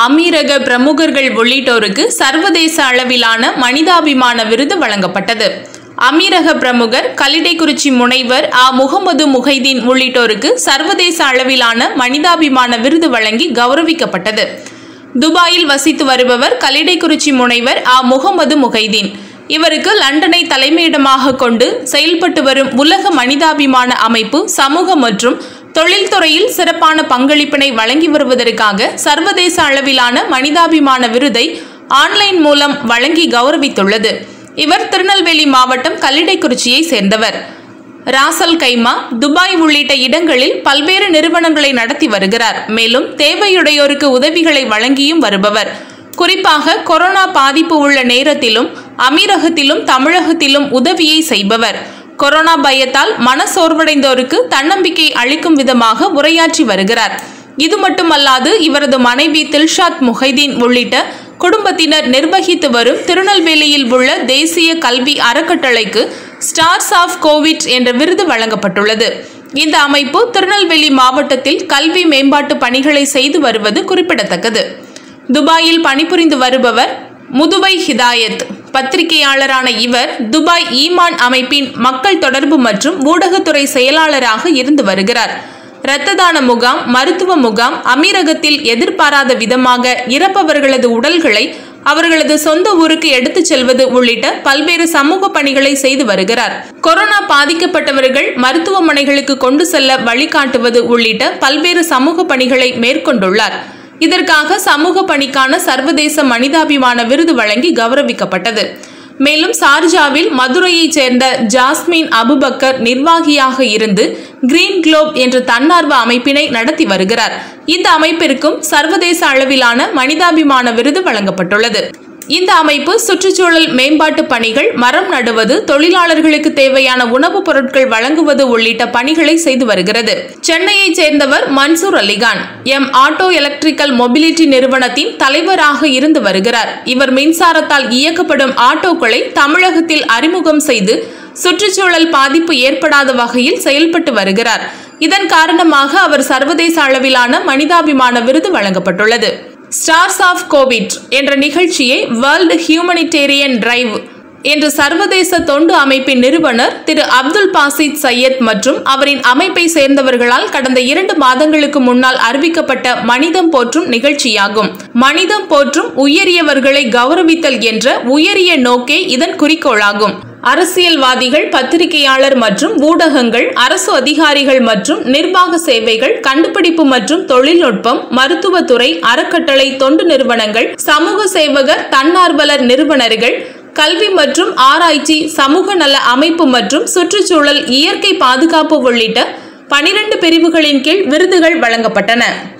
அமீரக பிரமுகர்கள் உள்ளிட்டோருக்கு சர்வதேச அளவிலான மனிதாபிமான விருது வழங்கப்பட்டது அமீரக பிரமுகர் கலிடைக்குறிச்சி முனைவர் ஆ முகமது முஹைதீன் உள்ளிட்டோருக்கு சர்வதேச அளவிலான மனிதாபிமான விருது வழங்கி கௌரவிக்கப்பட்டது துபாயில் வசித்து வருபவர் கலிடைக்குறிச்சி முனைவர் ஆ முகமது முஹைதீன் இவருக்கு லண்டனை தலைமையிடமாக கொண்டு செயல்பட்டு வரும் உலக மனிதாபிமான அமைப்பு சமூக மற்றும் தொழில்துறையில் சிறப்பான பங்களிப்பினை வழங்கி வருவதற்காக சர்வதேச அளவிலான மனிதாபிமான விருதை ஆன்லைன் மூலம் வழங்கி கௌரவித்துள்ளது இவர் திருநெல்வேலி மாவட்டம் கல்லிடைக்குறிச்சியை சேர்ந்தவர் ராசல் கைமா துபாய் உள்ளிட்ட இடங்களில் பல்வேறு நிறுவனங்களை நடத்தி வருகிறார் மேலும் தேவையுடையோருக்கு உதவிகளை வழங்கியும் வருபவர் குறிப்பாக கொரோனா பாதிப்பு உள்ள நேரத்திலும் அமீரகத்திலும் தமிழகத்திலும் உதவியை செய்பவர் கொரோனா பயத்தால் மனசோர்வடைந்தோருக்கு தன்னம்பிக்கை அளிக்கும் விதமாக உரையாற்றி வருகிறார் இது மட்டுமல்லாது இவரது மனைவி தில்ஷாத் முஹைதீன் உள்ளிட்ட குடும்பத்தினர் நிர்வகித்து வரும் திருநெல்வேலியில் உள்ள தேசிய கல்வி அறக்கட்டளைக்கு ஸ்டார்ஸ் ஆஃப் கோவிட் என்ற விருது வழங்கப்பட்டுள்ளது இந்த அமைப்பு திருநெல்வேலி மாவட்டத்தில் கல்வி மேம்பாட்டு பணிகளை செய்து வருவது குறிப்பிடத்தக்கது துபாயில் பணிபுரிந்து வருபவர் முதுவை ஹிதாயத் பத்திரிகையாளரான இவர் துபாய் ஈமான் அமைப்பின் மக்கள் தொடர்பு மற்றும் ஊடகத்துறை செயலாளராக இருந்து வருகிறார் இரத்த தான முகாம் மருத்துவ முகாம் அமீரகத்தில் எதிர்பாராத விதமாக இறப்பவர்களது உடல்களை அவர்களது சொந்த ஊருக்கு எடுத்துச் செல்வது உள்ளிட்ட பல்வேறு சமூக பணிகளை செய்து வருகிறார் கொரோனா பாதிக்கப்பட்டவர்கள் மருத்துவமனைகளுக்கு கொண்டு செல்ல வழிகாட்டுவது உள்ளிட்ட பல்வேறு சமூக பணிகளை மேற்கொண்டுள்ளார் இதற்காக சமூக பணிக்கான சர்வதேச மனிதாபிமான விருது வழங்கி கௌரவிக்கப்பட்டது மேலும் சார்ஜாவில் மதுரையைச் சேர்ந்த ஜாஸ்மின் அபுபக்கர் நிர்வாகியாக இருந்து கிரீன் குளோப் என்ற தன்னார்வ அமைப்பினை நடத்தி வருகிறார் இந்த அமைப்பிற்கும் சர்வதேச அளவிலான மனிதாபிமான விருது வழங்கப்பட்டுள்ளது இந்த அமைப்பு சுற்றுச்சூழல் மேம்பாட்டு பணிகள் மரம் நடுவது தொழிலாளர்களுக்கு தேவையான உணவுப் பொருட்கள் வழங்குவது உள்ளிட்ட பணிகளை செய்து வருகிறது சென்னையைச் சேர்ந்தவர் Mansoor Alikhan M auto electrical mobility நிறுவனத்தின் தலைவராக இருந்து வருகிறார் இவர் மின்சாரத்தால் இயக்கப்படும் ஆட்டோக்களை தமிழகத்தில் அறிமுகம் செய்து சுற்றுச்சூழல் பாதிப்பு ஏற்படாத வகையில் செயல்பட்டு வருகிறார் இதன் காரணமாக அவர் சர்வதேச அளவிலான மனிதாபிமான விருது வழங்கப்பட்டுள்ளது ஸ்டார்ஸ் ஆஃப் கோவிட் என்ற நிகழ்ச்சியை வேர்ல்டு ஹியூமனிடேரியன் டிரைவ் என்ற சர்வதேச தொண்டு அமைப்பின் நிறுவனர் திரு அப்துல் பாசித் சையத் மற்றும் அவரின் அமைப்பை சேர்ந்தவர்களால் கடந்த இரண்டு மாதங்களுக்கு முன்னால் அறிவிக்கப்பட்ட மனிதம் போற்றும் நிகழ்ச்சியாகும் மனிதம் போற்றும் உயரியவர்களை கௌரவித்தல் என்ற உயரிய நோக்கே இதன் குறிக்கோளாகும் அரசியல்வாதிகள் பத்திரிகையாளர் மற்றும் ஊடகங்கள் அரசு அதிகாரிகள் மற்றும் நிர்வாக சேவைகள் கண்டுபிடிப்பு மற்றும் தொழில்நுட்பம் மருத்துவத்துறை அறக்கட்டளை தொண்டு நிறுவனங்கள் சமூக சேவகர் தன்னார்வலர் நிறுவனர்கள் கல்வி மற்றும் ஆராய்ச்சி சமூக நல அமைப்பு மற்றும் சுற்றுச்சூழல் இயற்கை பாதுகாப்பு உள்ளிட்ட பனிரெண்டு பிரிவுகளின் கீழ் விருதுகள் வழங்கப்பட்டன